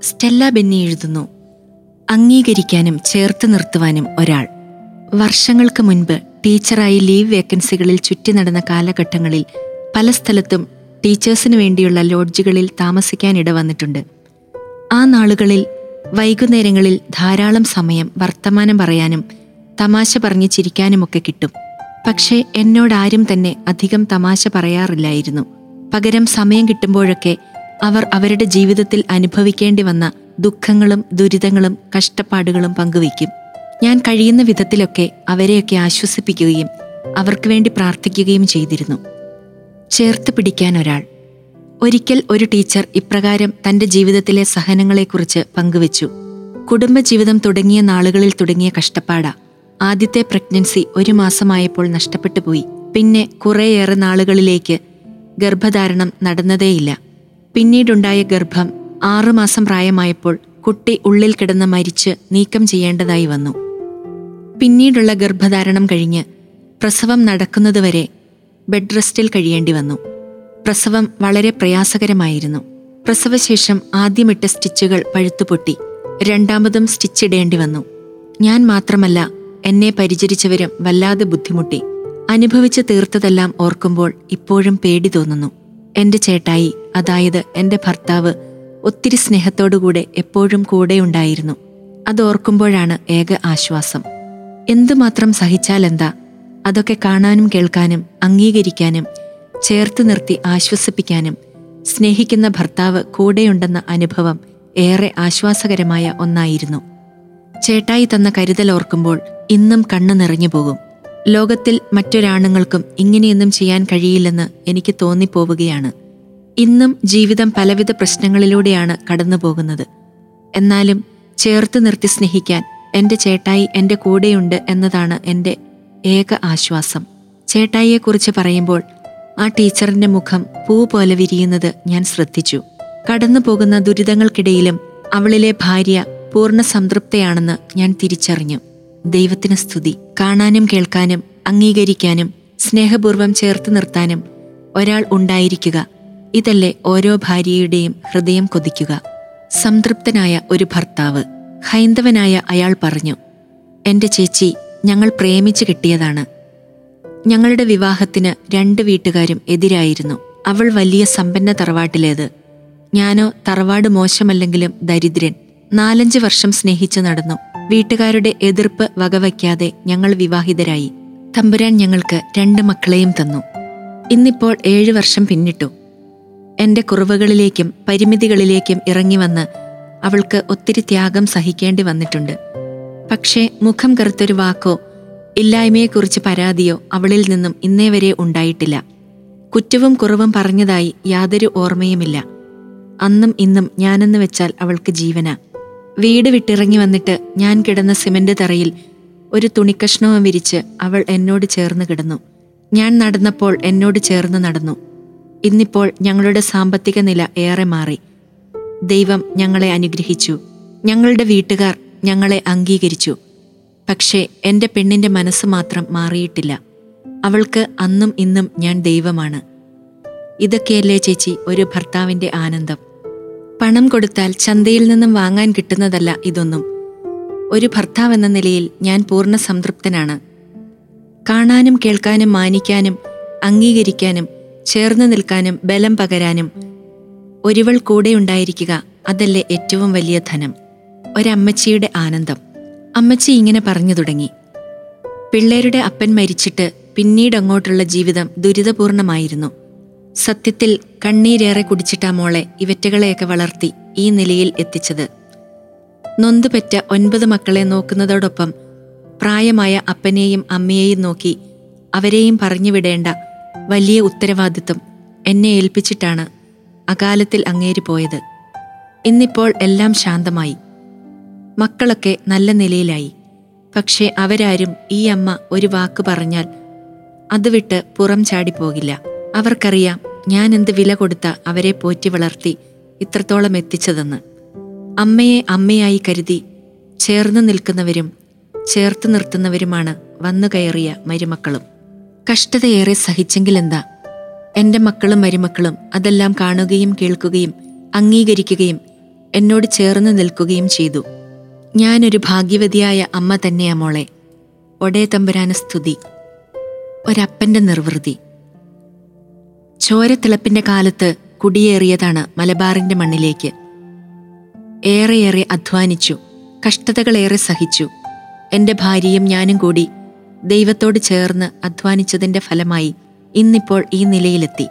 Stella Benny എഴുതുന്നു അംഗീകരിക്കാനും ചേർത്ത് നിർത്തുവാനും ഒരാൾ വർഷങ്ങൾക്ക് മുൻപ് ടീച്ചറായി ലീവ് വേക്കൻസികളിൽ ചുറ്റി നടന്ന കാലഘട്ടങ്ങളിൽ പല സ്ഥലത്തും ടീച്ചേഴ്സിന് വേണ്ടിയുള്ള ലോഡ്ജുകളിൽ താമസിക്കാനിട വന്നിട്ടുണ്ട് ആ നാളുകളിൽ വൈകുന്നേരങ്ങളിൽ ധാരാളം സമയം വർത്തമാനം പറയാനും തമാശ പറഞ്ഞ് ചിരിക്കാനുമൊക്കെ കിട്ടും പക്ഷേ എന്നോടാരും തന്നെ അധികം തമാശ പറയാറില്ലായിരുന്നു പകരം സമയം കിട്ടുമ്പോഴൊക്കെ അവർ അവരുടെ ജീവിതത്തിൽ അനുഭവിക്കേണ്ടി വന്ന ദുഃഖങ്ങളും ദുരിതങ്ങളും കഷ്ടപ്പാടുകളും പങ്കുവയ്ക്കും ഞാൻ കഴിയുന്ന വിധത്തിലൊക്കെ അവരെയൊക്കെ ആശ്വസിപ്പിക്കുകയും അവർക്ക് വേണ്ടി പ്രാർത്ഥിക്കുകയും ചെയ്തിരുന്നു ചേർത്ത് പിടിക്കാൻ ഒരാൾ ഒരിക്കൽ ഒരു ടീച്ചർ ഇപ്രകാരം തന്റെ ജീവിതത്തിലെ സഹനങ്ങളെക്കുറിച്ച് പങ്കുവച്ചു കുടുംബജീവിതം തുടങ്ങിയ നാളുകളിൽ തുടങ്ങിയ കഷ്ടപ്പാടാ ആദ്യത്തെ പ്രഗ്നൻസി ഒരു മാസമായപ്പോൾ നഷ്ടപ്പെട്ടു പോയി പിന്നെ കുറേയേറെ നാളുകളിലേക്ക് ഗർഭധാരണം നടന്നതേയില്ല പിന്നീടുണ്ടായ ഗർഭം ആറുമാസം പ്രായമായപ്പോൾ കുട്ടി ഉള്ളിൽ കിടന്ന് മരിച്ച് നീക്കം ചെയ്യേണ്ടതായി വന്നു പിന്നീടുള്ള ഗർഭധാരണം കഴിഞ്ഞ് പ്രസവം നടക്കുന്നതുവരെ ബെഡ് റെസ്റ്റിൽ കഴിയേണ്ടി വന്നു പ്രസവം വളരെ പ്രയാസകരമായിരുന്നു പ്രസവശേഷം ആദ്യമിട്ട സ്റ്റിച്ചുകൾ പഴുത്തുപൊട്ടി രണ്ടാമതും സ്റ്റിച്ച് ഇടേണ്ടി വന്നു ഞാൻ മാത്രമല്ല എന്നെ പരിചരിച്ചവരും വല്ലാതെ ബുദ്ധിമുട്ടി അനുഭവിച്ച് തീർത്തതെല്ലാം ഓർക്കുമ്പോൾ ഇപ്പോഴും പേടി തോന്നുന്നു എന്റെ ചേട്ടായി അതായത് എന്റെ ഭർത്താവ് ഒത്തിരി സ്നേഹത്തോടുകൂടെ എപ്പോഴും കൂടെയുണ്ടായിരുന്നു അതോർക്കുമ്പോഴാണ് ഏക ആശ്വാസം എന്തുമാത്രം സഹിച്ചാലെന്താ അതൊക്കെ കാണാനും കേൾക്കാനും അംഗീകരിക്കാനും ചേർത്ത് നിർത്തി ആശ്വസിപ്പിക്കാനും സ്നേഹിക്കുന്ന ഭർത്താവ് കൂടെയുണ്ടെന്ന അനുഭവം ഏറെ ആശ്വാസകരമായ ഒന്നായിരുന്നു ചേട്ടായി തന്ന കരുതൽ ഓർക്കുമ്പോൾ ഇന്നും കണ്ണു നിറഞ്ഞു പോകും ലോകത്തിൽ മറ്റൊരാണുങ്ങൾക്കും ഇങ്ങനെയൊന്നും ചെയ്യാൻ കഴിയില്ലെന്ന് എനിക്ക് തോന്നിപ്പോവുകയാണ് ഇന്നും ജീവിതം പലവിധ പ്രശ്നങ്ങളിലൂടെയാണ് കടന്നു പോകുന്നത് എന്നാലും ചേർത്ത് നിർത്തി സ്നേഹിക്കാൻ എന്റെ ചേട്ടായി എന്റെ കൂടെയുണ്ട് എന്നതാണ് എന്റെ ഏക ആശ്വാസം ചേട്ടായിയെക്കുറിച്ച് പറയുമ്പോൾ ആ ടീച്ചറിന്റെ മുഖം പൂ പോലെ വിരിയുന്നത് ഞാൻ ശ്രദ്ധിച്ചു കടന്നു പോകുന്ന ദുരിതങ്ങൾക്കിടയിലും അവളിലെ ഭാര്യ പൂർണ്ണ സംതൃപ്തയാണെന്ന് ഞാൻ തിരിച്ചറിഞ്ഞു ദൈവത്തിന് സ്തുതി കാണാനും കേൾക്കാനും അംഗീകരിക്കാനും സ്നേഹപൂർവ്വം ചേർത്ത് നിർത്താനും ഒരാൾ ഉണ്ടായിരിക്കുക ഇതല്ലേ ഓരോ ഭാര്യയുടെയും ഹൃദയം കൊതിക്കുക സംതൃപ്തനായ ഒരു ഭർത്താവ് ഹൈന്ദവനായ അയാൾ പറഞ്ഞു എന്റെ ചേച്ചി ഞങ്ങൾ പ്രേമിച്ചു കിട്ടിയതാണ് ഞങ്ങളുടെ വിവാഹത്തിന് രണ്ട് വീട്ടുകാരും എതിരായിരുന്നു അവൾ വലിയ സമ്പന്ന തറവാട്ടിലേത് ഞാനോ തറവാട് മോശമല്ലെങ്കിലും ദരിദ്രൻ നാലഞ്ച് വർഷം സ്നേഹിച്ചു നടന്നു വീട്ടുകാരുടെ എതിർപ്പ് വകവയ്ക്കാതെ ഞങ്ങൾ വിവാഹിതരായി തമ്പുരാൻ ഞങ്ങൾക്ക് രണ്ട് മക്കളെയും തന്നു ഇന്നിപ്പോൾ ഏഴു വർഷം പിന്നിട്ടു എന്റെ കുറവുകളിലേക്കും പരിമിതികളിലേക്കും ഇറങ്ങി വന്ന് അവൾക്ക് ഒത്തിരി ത്യാഗം സഹിക്കേണ്ടി വന്നിട്ടുണ്ട് പക്ഷേ മുഖം കറുത്തൊരു വാക്കോ ഇല്ലായ്മയെക്കുറിച്ച് പരാതിയോ അവളിൽ നിന്നും ഇന്നേ വരെ ഉണ്ടായിട്ടില്ല കുറ്റവും കുറവും പറഞ്ഞതായി യാതൊരു ഓർമ്മയുമില്ല അന്നും ഇന്നും ഞാനെന്ന് വെച്ചാൽ അവൾക്ക് ജീവന വീട് വിട്ടിറങ്ങി വന്നിട്ട് ഞാൻ കിടന്ന സിമന്റ് തറയിൽ ഒരു തുണിക്കഷ്ണവും വിരിച്ച് അവൾ എന്നോട് ചേർന്ന് കിടന്നു ഞാൻ നടന്നപ്പോൾ എന്നോട് ചേർന്ന് നടന്നു ഇന്നിപ്പോൾ ഞങ്ങളുടെ സാമ്പത്തിക നില ഏറെ മാറി ദൈവം ഞങ്ങളെ അനുഗ്രഹിച്ചു ഞങ്ങളുടെ വീട്ടുകാർ ഞങ്ങളെ അംഗീകരിച്ചു പക്ഷേ എന്റെ പെണ്ണിന്റെ മനസ്സ് മാത്രം മാറിയിട്ടില്ല അവൾക്ക് അന്നും ഇന്നും ഞാൻ ദൈവമാണ് ഇതൊക്കെയല്ലേ ചേച്ചി ഒരു ഭർത്താവിന്റെ ആനന്ദം പണം കൊടുത്താൽ ചന്തയിൽ നിന്നും വാങ്ങാൻ കിട്ടുന്നതല്ല ഇതൊന്നും ഒരു ഭർത്താവ് എന്ന നിലയിൽ ഞാൻ പൂർണ്ണ സംതൃപ്തനാണ് കാണാനും കേൾക്കാനും മാനിക്കാനും അംഗീകരിക്കാനും ചേർന്ന് നിൽക്കാനും ബലം പകരാനും ഒരുവൾ കൂടെ ഉണ്ടായിരിക്കുക അതല്ലേ ഏറ്റവും വലിയ ധനം ഒരമ്മച്ചിയുടെ ആനന്ദം അമ്മച്ചി ഇങ്ങനെ പറഞ്ഞു തുടങ്ങി പിള്ളേരുടെ അപ്പൻ മരിച്ചിട്ട് പിന്നീടങ്ങോട്ടുള്ള ജീവിതം ദുരിതപൂർണമായിരുന്നു സത്യത്തിൽ കണ്ണീരേറെ കുടിച്ചിട്ടാ മോളെ ഇവറ്റകളെയൊക്കെ വളർത്തി ഈ നിലയിൽ എത്തിച്ചത് നൊന്തുപെറ്റ ഒൻപത് മക്കളെ നോക്കുന്നതോടൊപ്പം പ്രായമായ അപ്പനെയും അമ്മയെയും നോക്കി അവരെയും പറഞ്ഞു വിടേണ്ട വലിയ ഉത്തരവാദിത്വം എന്നെ ഏൽപ്പിച്ചിട്ടാണ് അകാലത്തിൽ അങ്ങേരി പോയത് ഇന്നിപ്പോൾ എല്ലാം ശാന്തമായി മക്കളൊക്കെ നല്ല നിലയിലായി പക്ഷേ അവരാരും ഈ അമ്മ ഒരു വാക്ക് പറഞ്ഞാൽ അത് വിട്ട് പുറം ചാടിപ്പോകില്ല അവർക്കറിയാം ഞാൻ എന്ത് വില കൊടുത്ത അവരെ പോറ്റി വളർത്തി ഇത്രത്തോളം എത്തിച്ചതെന്ന് അമ്മയെ അമ്മയായി കരുതി ചേർന്ന് നിൽക്കുന്നവരും ചേർത്ത് നിർത്തുന്നവരുമാണ് വന്നു കയറിയ മരുമക്കളും കഷ്ടതയേറെ സഹിച്ചെങ്കിലെന്താ എന്റെ മക്കളും മരുമക്കളും അതെല്ലാം കാണുകയും കേൾക്കുകയും അംഗീകരിക്കുകയും എന്നോട് ചേർന്ന് നിൽക്കുകയും ചെയ്തു ഞാനൊരു ഭാഗ്യവതിയായ അമ്മ തന്നെയാ മോളെ ഒടേ തമ്പുരാന സ്തുതി ഒരപ്പന്റെ നിർവൃതി ചോരത്തിളപ്പിന്റെ കാലത്ത് കുടിയേറിയതാണ് മലബാറിന്റെ മണ്ണിലേക്ക് ഏറെയേറെ അധ്വാനിച്ചു കഷ്ടതകളേറെ സഹിച്ചു എന്റെ ഭാര്യയും ഞാനും കൂടി ദൈവത്തോട് ചേർന്ന് അധ്വാനിച്ചതിന്റെ ഫലമായി ഇന്നിപ്പോൾ ഈ നിലയിലെത്തി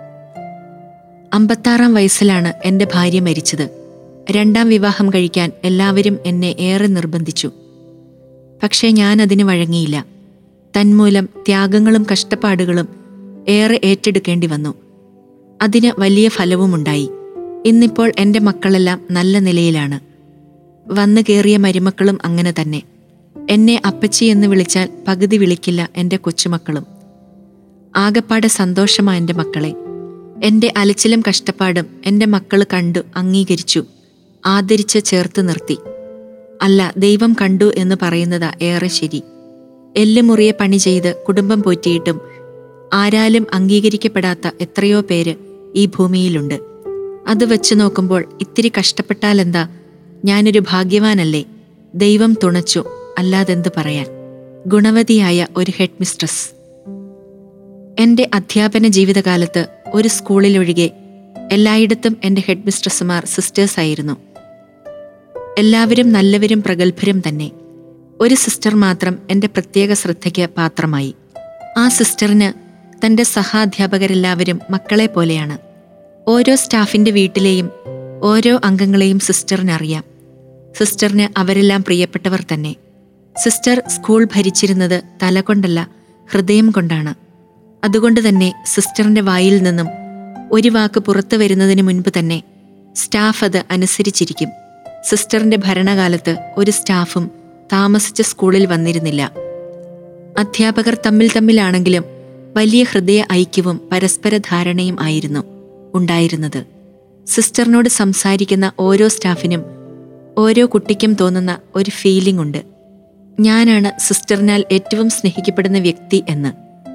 അമ്പത്താറാം വയസ്സിലാണ് എന്റെ ഭാര്യ മരിച്ചത് രണ്ടാം വിവാഹം കഴിക്കാൻ എല്ലാവരും എന്നെ ഏറെ നിർബന്ധിച്ചു പക്ഷേ ഞാൻ അതിന് വഴങ്ങിയില്ല തന്മൂലം ത്യാഗങ്ങളും കഷ്ടപ്പാടുകളും ഏറെ ഏറ്റെടുക്കേണ്ടി വന്നു അതിന് വലിയ ഫലവുമുണ്ടായി ഇന്നിപ്പോൾ എൻ്റെ മക്കളെല്ലാം നല്ല നിലയിലാണ് വന്നു കയറിയ മരുമക്കളും അങ്ങനെ തന്നെ എന്നെ അപ്പച്ചി എന്ന് വിളിച്ചാൽ പകുതി വിളിക്കില്ല എൻ്റെ കൊച്ചുമക്കളും ആകപ്പാടെ സന്തോഷമാ എൻ്റെ മക്കളെ എൻ്റെ അലച്ചിലും കഷ്ടപ്പാടും എൻ്റെ മക്കൾ കണ്ടു അംഗീകരിച്ചു ആദരിച്ച് ചേർത്ത് നിർത്തി അല്ല ദൈവം കണ്ടു എന്ന് പറയുന്നതാ ഏറെ ശരി എല്ലുമുറിയെ പണി ചെയ്ത് കുടുംബം പോറ്റിയിട്ടും ആരാലും അംഗീകരിക്കപ്പെടാത്ത എത്രയോ പേര് ഈ ഭൂമിയിലുണ്ട് അത് വെച്ച് നോക്കുമ്പോൾ ഇത്തിരി കഷ്ടപ്പെട്ടാലെന്താ ഞാനൊരു ഭാഗ്യവാനല്ലേ ദൈവം തുണച്ചു അല്ലാതെന്ത് പറയാൻ ഗുണവതിയായ ഒരു ഹെഡ് മിസ്ട്രസ് എൻ്റെ അധ്യാപന ജീവിതകാലത്ത് ഒരു സ്കൂളിലൊഴികെ എല്ലായിടത്തും എൻ്റെ ഹെഡ് മിസ്ട്രസ്സുമാർ സിസ്റ്റേഴ്സായിരുന്നു എല്ലാവരും നല്ലവരും പ്രഗത്ഭരും തന്നെ ഒരു സിസ്റ്റർ മാത്രം എൻ്റെ പ്രത്യേക ശ്രദ്ധയ്ക്ക് പാത്രമായി ആ സിസ്റ്ററിന് തൻ്റെ സഹാധ്യാപകരെല്ലാവരും മക്കളെ പോലെയാണ് ഓരോ സ്റ്റാഫിൻ്റെ വീട്ടിലെയും ഓരോ അംഗങ്ങളെയും സിസ്റ്ററിനറിയാം സിസ്റ്ററിന് അവരെല്ലാം പ്രിയപ്പെട്ടവർ തന്നെ സിസ്റ്റർ സ്കൂൾ ഭരിച്ചിരുന്നത് തലകൊണ്ടല്ല ഹൃദയം കൊണ്ടാണ് അതുകൊണ്ട് തന്നെ സിസ്റ്ററിന്റെ വായിൽ നിന്നും ഒരു വാക്ക് പുറത്തു വരുന്നതിന് മുൻപ് തന്നെ സ്റ്റാഫ് അത് അനുസരിച്ചിരിക്കും സിസ്റ്ററിന്റെ ഭരണകാലത്ത് ഒരു സ്റ്റാഫും താമസിച്ച സ്കൂളിൽ വന്നിരുന്നില്ല അധ്യാപകർ തമ്മിൽ തമ്മിലാണെങ്കിലും വലിയ ഹൃദയ ഐക്യവും പരസ്പര ധാരണയും ആയിരുന്നു ഉണ്ടായിരുന്നത് സിസ്റ്ററിനോട് സംസാരിക്കുന്ന ഓരോ സ്റ്റാഫിനും ഓരോ കുട്ടിക്കും തോന്നുന്ന ഒരു ഫീലിംഗ് ഉണ്ട് ഞാനാണ് സിസ്റ്ററിനാൽ ഏറ്റവും സ്നേഹിക്കപ്പെടുന്ന വ്യക്തി എന്ന്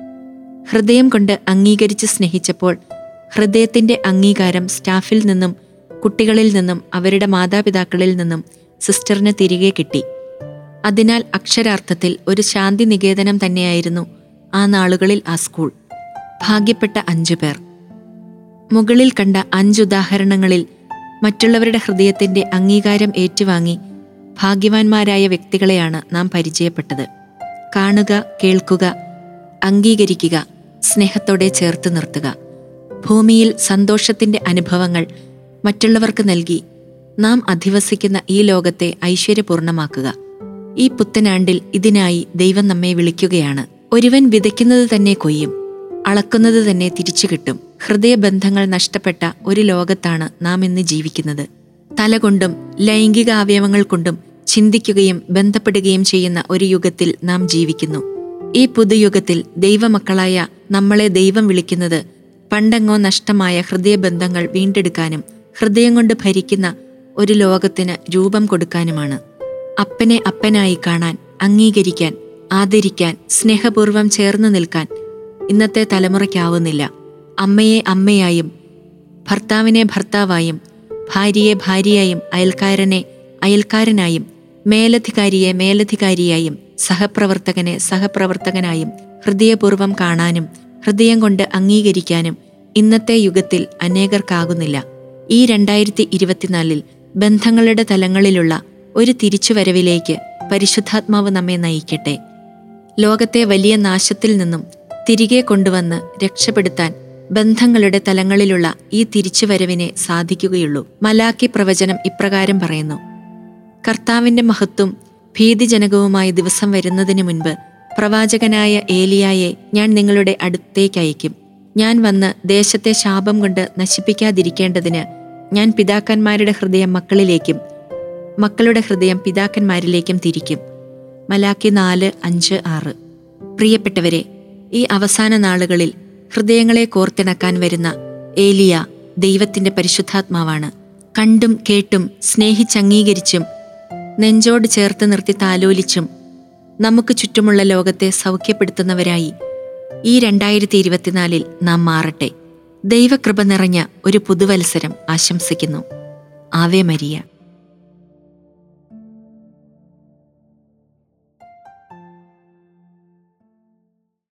ഹൃദയം കൊണ്ട് അംഗീകരിച്ച് സ്നേഹിച്ചപ്പോൾ ഹൃദയത്തിന്റെ അംഗീകാരം സ്റ്റാഫിൽ നിന്നും കുട്ടികളിൽ നിന്നും അവരുടെ മാതാപിതാക്കളിൽ നിന്നും സിസ്റ്ററിന് തിരികെ കിട്ടി അതിനാൽ അക്ഷരാർത്ഥത്തിൽ ഒരു ശാന്തി നികേതനം തന്നെയായിരുന്നു ആ നാളുകളിൽ ആ സ്കൂൾ ഭാഗ്യപ്പെട്ട അഞ്ചു പേർ മുകളിൽ കണ്ട അഞ്ചുദാഹരണങ്ങളിൽ മറ്റുള്ളവരുടെ ഹൃദയത്തിന്റെ അംഗീകാരം ഏറ്റുവാങ്ങി ഭാഗ്യവാന്മാരായ വ്യക്തികളെയാണ് നാം പരിചയപ്പെട്ടത് കാണുക കേൾക്കുക അംഗീകരിക്കുക സ്നേഹത്തോടെ ചേർത്ത് നിർത്തുക ഭൂമിയിൽ സന്തോഷത്തിന്റെ അനുഭവങ്ങൾ മറ്റുള്ളവർക്ക് നൽകി നാം അധിവസിക്കുന്ന ഈ ലോകത്തെ ഐശ്വര്യപൂർണമാക്കുക ഈ പുത്തനാണ്ടിൽ ഇതിനായി ദൈവം നമ്മെ വിളിക്കുകയാണ് ഒരുവൻ വിതയ്ക്കുന്നത് തന്നെ കൊയ്യും അളക്കുന്നത് തന്നെ തിരിച്ചു കിട്ടും ഹൃദയബന്ധങ്ങൾ നഷ്ടപ്പെട്ട ഒരു ലോകത്താണ് നാം ഇന്ന് ജീവിക്കുന്നത് തലകൊണ്ടും ലൈംഗിക അവയവങ്ങൾ കൊണ്ടും ചിന്തിക്കുകയും ബന്ധപ്പെടുകയും ചെയ്യുന്ന ഒരു യുഗത്തിൽ നാം ജീവിക്കുന്നു ഈ പുതുയുഗത്തിൽ ദൈവമക്കളായ നമ്മളെ ദൈവം വിളിക്കുന്നത് പണ്ടെങ്ങോ നഷ്ടമായ ഹൃദയബന്ധങ്ങൾ വീണ്ടെടുക്കാനും ഹൃദയം കൊണ്ട് ഭരിക്കുന്ന ഒരു ലോകത്തിന് രൂപം കൊടുക്കാനുമാണ് അപ്പനെ അപ്പനായി കാണാൻ അംഗീകരിക്കാൻ ആദരിക്കാൻ സ്നേഹപൂർവം ചേർന്ന് നിൽക്കാൻ ഇന്നത്തെ തലമുറയ്ക്കാവുന്നില്ല അമ്മയെ അമ്മയായും ഭർത്താവിനെ ഭർത്താവായും ഭാര്യയെ ഭാര്യയായും അയൽക്കാരനെ അയൽക്കാരനായും മേലധികാരിയെ മേലധികാരിയായും സഹപ്രവർത്തകനെ സഹപ്രവർത്തകനായും ഹൃദയപൂർവം കാണാനും ഹൃദയം കൊണ്ട് അംഗീകരിക്കാനും ഇന്നത്തെ യുഗത്തിൽ അനേകർക്കാകുന്നില്ല ഈ രണ്ടായിരത്തി ഇരുപത്തിനാലിൽ ബന്ധങ്ങളുടെ തലങ്ങളിലുള്ള ഒരു തിരിച്ചുവരവിലേക്ക് പരിശുദ്ധാത്മാവ് നമ്മെ നയിക്കട്ടെ ലോകത്തെ വലിയ നാശത്തിൽ നിന്നും തിരികെ കൊണ്ടുവന്ന് രക്ഷപ്പെടുത്താൻ ബന്ധങ്ങളുടെ തലങ്ങളിലുള്ള ഈ തിരിച്ചുവരവിനെ സാധിക്കുകയുള്ളൂ മലാക്കി പ്രവചനം ഇപ്രകാരം പറയുന്നു കർത്താവിന്റെ മഹത്വം ഭീതിജനകവുമായ ദിവസം വരുന്നതിന് മുൻപ് പ്രവാചകനായ ഏലിയായെ ഞാൻ നിങ്ങളുടെ അടുത്തേക്ക് അയക്കും ഞാൻ വന്ന് ദേശത്തെ ശാപം കൊണ്ട് നശിപ്പിക്കാതിരിക്കേണ്ടതിന് ഞാൻ പിതാക്കന്മാരുടെ ഹൃദയം മക്കളിലേക്കും മക്കളുടെ ഹൃദയം പിതാക്കന്മാരിലേക്കും തിരിക്കും മലാക്കി നാല് അഞ്ച് ആറ് പ്രിയപ്പെട്ടവരെ ഈ അവസാന നാളുകളിൽ ഹൃദയങ്ങളെ കോർത്തിണക്കാൻ വരുന്ന ഏലിയ ദൈവത്തിന്റെ പരിശുദ്ധാത്മാവാണ് കണ്ടും കേട്ടും സ്നേഹിച്ചംഗീകരിച്ചും നെഞ്ചോട് ചേർത്ത് നിർത്തി താലോലിച്ചും നമുക്ക് ചുറ്റുമുള്ള ലോകത്തെ സൗഖ്യപ്പെടുത്തുന്നവരായി ഈ രണ്ടായിരത്തി ഇരുപത്തിനാലിൽ നാം മാറട്ടെ ദൈവകൃപ നിറഞ്ഞ ഒരു പുതുവത്സരം ആശംസിക്കുന്നു ആവേ മരിയ